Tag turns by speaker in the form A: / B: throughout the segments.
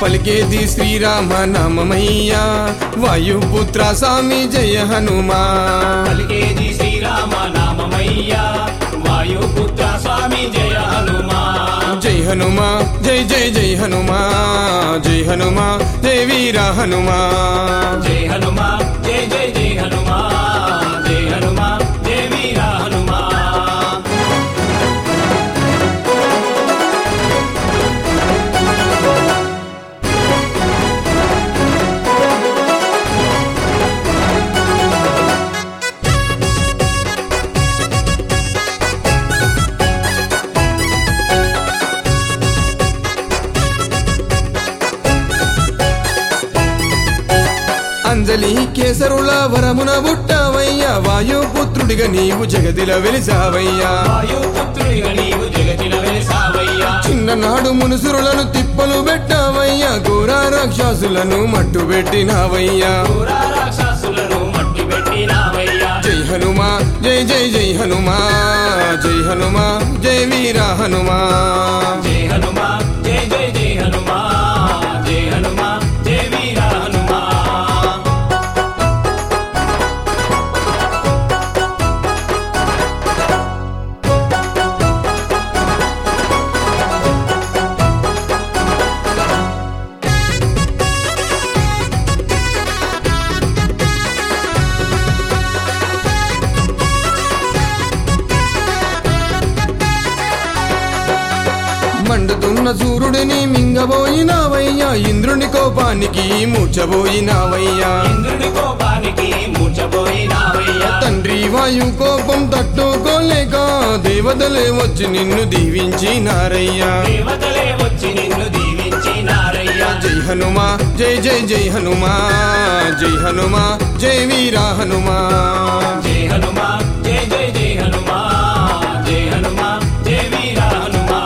A: పలికేది శ్రీరామ నామమయ్యా వాయుపుత్ర స్వామి జయ హనుమా
B: పలికేది శ్రీరామ నామమయ్యా వాయుపుత్ర స్వామి జయ హనుమా
A: జై హనుమా జై జై జై హనుమా జై హనుమా జై వీర హనుమా
B: జై హనుమా జై జై జై హనుమా జై హనుమా జై వీర హనుమా
A: అంజలి కేసరుల వరమున బుట్టవయ్యా వాయుపుత్రుడిగా నీవు జగదిల వెలిసావయ్యా
B: వాయుపుత్రుడిగా నీవు జగతిన వెలిసావయ్యా
A: చిన్ననాడు మునుసురులను తిప్పలు పెట్టావయ్యా ఘోర రాక్షసులను మట్టు పెట్టినావయ్యా
B: పుర రాక్షసులను మట్టి పెట్టినావయ్యా
A: జై హనుమా జై జై జై హనుమా జై హనుమా జై వీర హనుమా
B: జై హనుమా జై జై జై హనుమా జై హనుమా జై వీర హనుమా
A: మండుతున్న సూర్యుడిని మింగబోయినావయ్యా ఇంద్రుని కోపానికి మూర్చబోయినావయ్యా
B: ఇంద్రుని కోపానికి మూర్చపోయినావయ్యా
A: తండ్రి వాయు కోపం తట్టుకోలేక దేవతలే వచ్చి నిన్ను దీవించినారయ్యా
B: దేవతలే వచ్చి నిన్ను దీవించినారయ్యా
A: జై హనుమా జై జై జై హనుమా జై హనుమా జై వీర హనుమా
B: జై హనుమా జై జై జై హనుమా జై హనుమా జై వీర హనుమా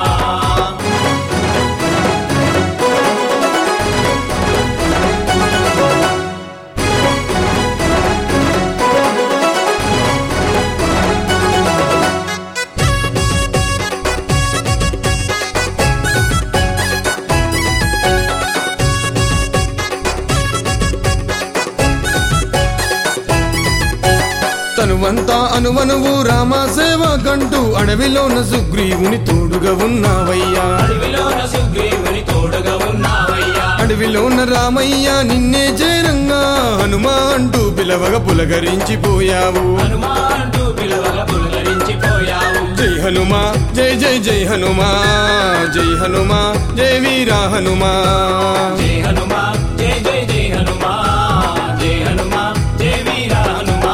A: తనువంతా అనువనువు రామ సేవ కంటూ అడవిలోన సుగ్రీవుని తోడుగా ఉన్నావయ్యా
B: అడవిలోన సుగ్రీవుని తోడుగా ఉన్నావయ్యా
A: అడవిలోన రామయ్య నిన్నే చేరంగా హనుమా అంటూ పిలవగా పులకరించిపోయావు
B: హనుమా అంటూ పిలవగా పులకరించిపోయావు
A: జై హనుమా జై జై జై హనుమా జై హనుమా జై వీర హనుమా
B: జై హనుమా జై జై జై హనుమా జై హనుమా జై వీర హనుమా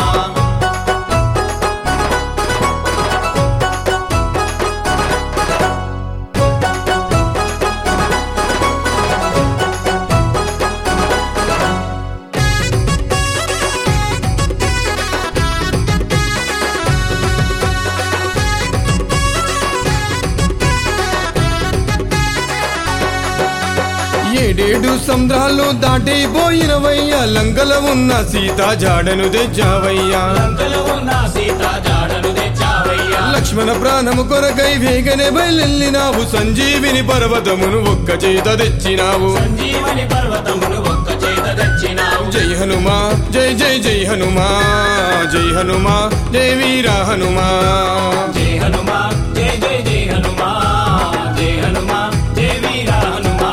A: ఏడేడు సంద్రాలు దాటిపోయినవయ్యా లంకల ఉన్న సీత జాడను తెచ్చావయ్యా
B: లంకలో ఉన్న సీత జాడను తెచ్చావయ్యా
A: లక్ష్మణ ప్రాణము కొరకై వేగనే బయలెళ్ళినావు సంజీవిని పర్వతమును ఒక్క చేత తెచ్చినావు
B: సంజీవని పర్వతమును ఒక్క చేత తెచ్చినావు
A: జై హనుమా జై జై జై హనుమా జై హనుమా జై వీర హనుమా
B: జై హనుమా జై జై జై హనుమా జై హనుమా జై వీర హనుమా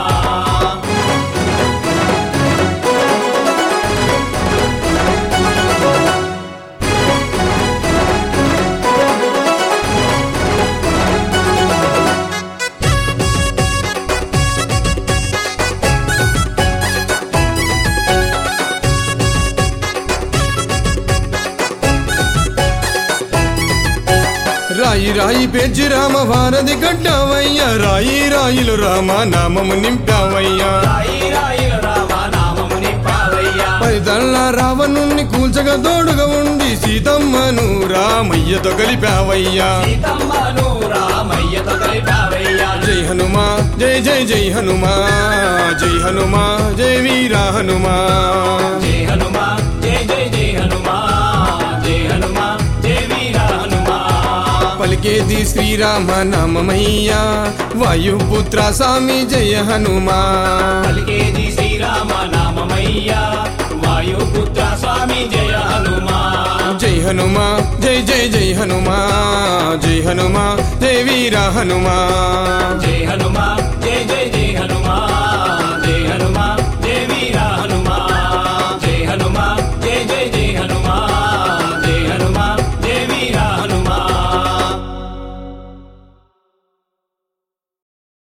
A: రాయి రాయి పేర్చి రామ భారతి కట్టావయ్యా రాయి రాయిలు రామ నామము నింపావయ్యా
B: రాయి రాయిల రామ నామము నింపావయ్యా
A: పరిదళ్ళ రావణుణ్ణి కూల్చగా తోడుగా ఉండి సీతమ్మను రామయ్యతో కలిపావయ్యా
B: సీతమ్మను రామయ్యతో కలిపావయ్యా
A: జై హనుమా జై జై జై హనుమా జై హనుమా జై వీర హనుమా
B: జై హనుమా జై జై జై హనుమా జై హనుమా జై వీర హనుమా
A: పలికే పలికేది శ్రీరామ నామమయ్యా వాయుపుత్ర స్వామి జయ హనుమా
B: పలికేది శ్రీరామ నామమయ్యా వాయుపుత్ర స్వామి జయ హనుమా
A: జై హనుమా జై జై జై హనుమా జై హనుమా జై వీర హనుమా
B: జై హనుమా జై జై జై హనుమా